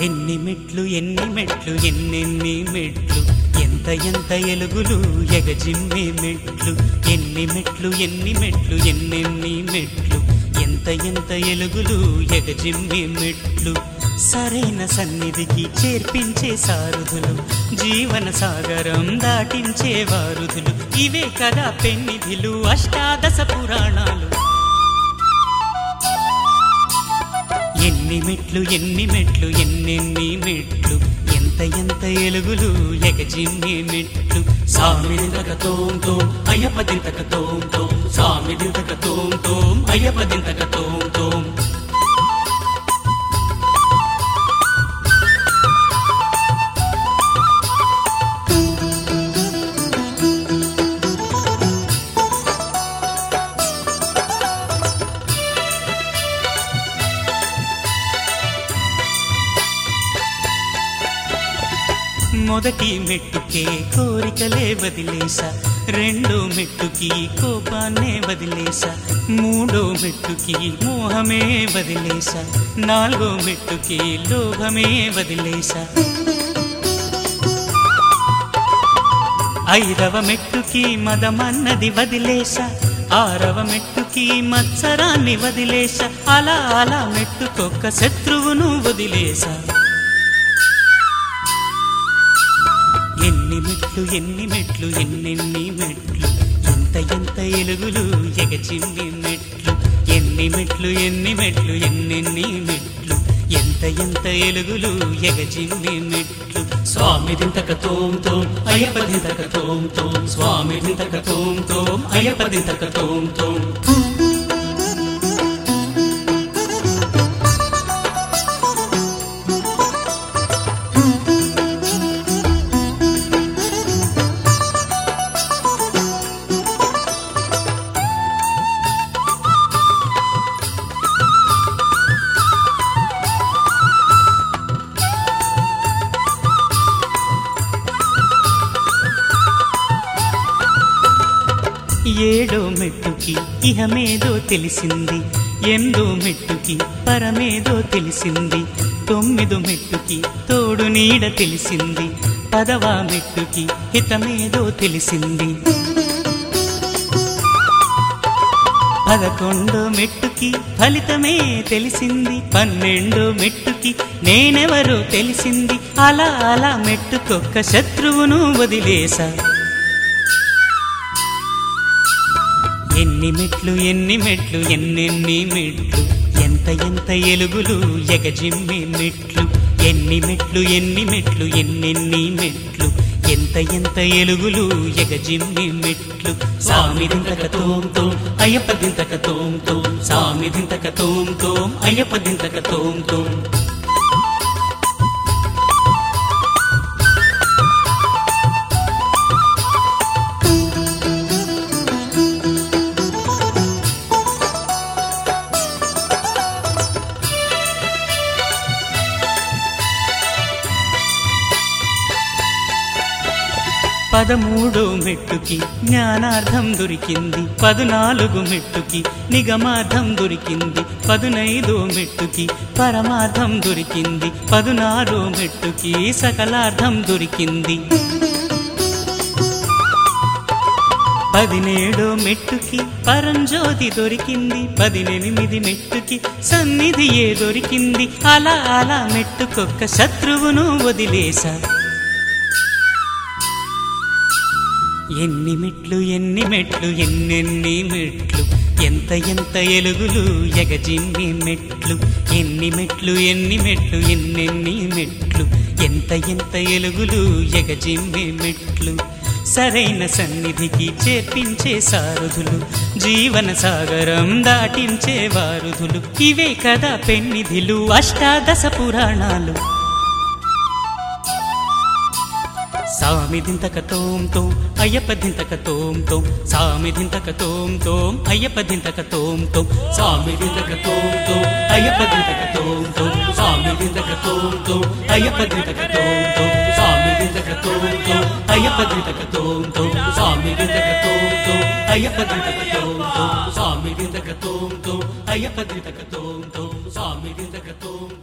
ఎన్ని మెట్లు ఎన్ని మెట్లు ఎన్నెన్ని మెట్లు ఎంత ఎంత ఎలుగులు ఎగజిమ్మే మెట్లు ఎన్ని మెట్లు ఎన్ని మెట్లు ఎన్నెన్ని మెట్లు ఎంత ఎంత ఎలుగులు ఎగజిమ్మే మెట్లు సరైన సన్నిధికి చేర్పించే సారుధులు జీవన సాగరం దాటించే వారుధులు ఇవే కదా పెన్నిధిలు అష్టాదశ పురాణాలు ఎన్ని మెట్లు ఎన్ని మెట్లు ఎన్నెన్ని మెట్లు ఎంత ఎంత ఎలుగులు ఎగజిమ్మే మెట్లు సామిదింతక తోం తోం అయ్యప్ప దింతక తోం తోం సామిదింతక తోం తోం అయ్యప్ప దింతక తోం తోం మొదటి మెట్టుకే కోరికలే వదిలేసా రెండో మెట్టుకి కోపాన్నే వదిలేసా మూడో మెట్టుకి మోహమే వదిలేసా నాలుగో మెట్టుకి లోభమే వదిలేసా ఐదవ మెట్టుకి మదమన్నది వదిలేసా ఆరవ మెట్టుకి మత్సరాన్ని వదిలేసా అలా అలా మెట్టుకొక్క శత్రువును వదిలేసా ఎన్ని మెట్లు ఎన్ని మెట్లు ఎన్నెన్ని మెట్లు ఎంత ఎంత ఎలుగులు ఎగచిమ్మి మెట్లు ఎన్ని మెట్లు ఎన్ని మెట్లు ఎన్నెన్ని మెట్లు ఎంత ఎంత ఎలుగులు ఎగచిమ్మి మెట్లు స్వామి దింతక తోం తోం అయ్యప్ప దింతక తోం తోం స్వామి దింతక తోం తోం అయ్యప్ప దింతక తోం తోం ఏడో మెట్టుకి ఇహమేదో తెలిసింది ఎందో మెట్టుకి పరమేదో తెలిసింది తొమ్మిదో మెట్టుకి తోడు నీడ తెలిసింది పదవా మెట్టుకి హితమేదో తెలిసింది పదకొండో మెట్టుకి ఫలితమే తెలిసింది పన్నెండో మెట్టుకి నేనెవరో తెలిసింది అలా అలా మెట్టుకొక్క శత్రువును వదిలేసా ఎన్ని మెట్లు ఎన్ని మెట్లు ఎన్నెన్ని మెట్లు ఎంత ఎంత ఎలుగులు ఎగజిమ్మి మెట్లు ఎన్ని మెట్లు ఎన్ని మెట్లు ఎన్నెన్ని మెట్లు ఎంత ఎంత ఎలుగులు ఎగజిమ్మి మెట్లు సామి దింతక తోం తోం అయ్యప్ప దింతక తోం తోం సామి దింతక తోం తోం అయ్యప్ప దింతక తోం తోం పదమూడో మెట్టుకి జ్ఞానార్థం దొరికింది పదునాలుగు మెట్టుకి నిగమార్థం దొరికింది పదునైదో మెట్టుకి పరమార్థం దొరికింది పదునారో మెట్టుకి సకలార్థం దొరికింది పదినేడో మెట్టుకి పరంజ్యోతి దొరికింది పదినెనిమిది మెట్టుకి సన్నిధియే దొరికింది అలా అలా మెట్టుకొక్క శత్రువును వదిలేసా ఎన్ని మెట్లు ఎన్ని మెట్లు ఎన్నెన్ని మెట్లు ఎంత ఎంత ఎలుగులు ఎగజిమ్మి మెట్లు ఎన్ని మెట్లు ఎన్ని మెట్లు ఎన్నెన్ని మెట్లు ఎంత ఎంత ఎలుగులు ఎగజిమ్మి మెట్లు సరైన సన్నిధికి చేర్పించే సారుధులు జీవన సాగరం దాటించే వారుధులు ఇవే కదా పెన్నిధిలు అష్టాదశ పురాణాలు సామి దింతక తోం తోం అయ్యప్ప దింతక తోం తోం సామి దింతక తోం తోం అయ్యప్ప దింతక తోం తోం సామి దింతక తోం తోం అయ్యప్ప దింతక తోం తోం సామి దింతక తోం తోం అయ్యప్ప దింతక తోం తోం సామి దింతక తోం తోం అయ్యప్ప దింతక తోం తోం సామి దింతక తోం తోం అయ్యప్ప దింతక తోం తోం సామి దింతక తోం తోం అయ్యప్ప దింతక తోం తోం సామి దింతక తోం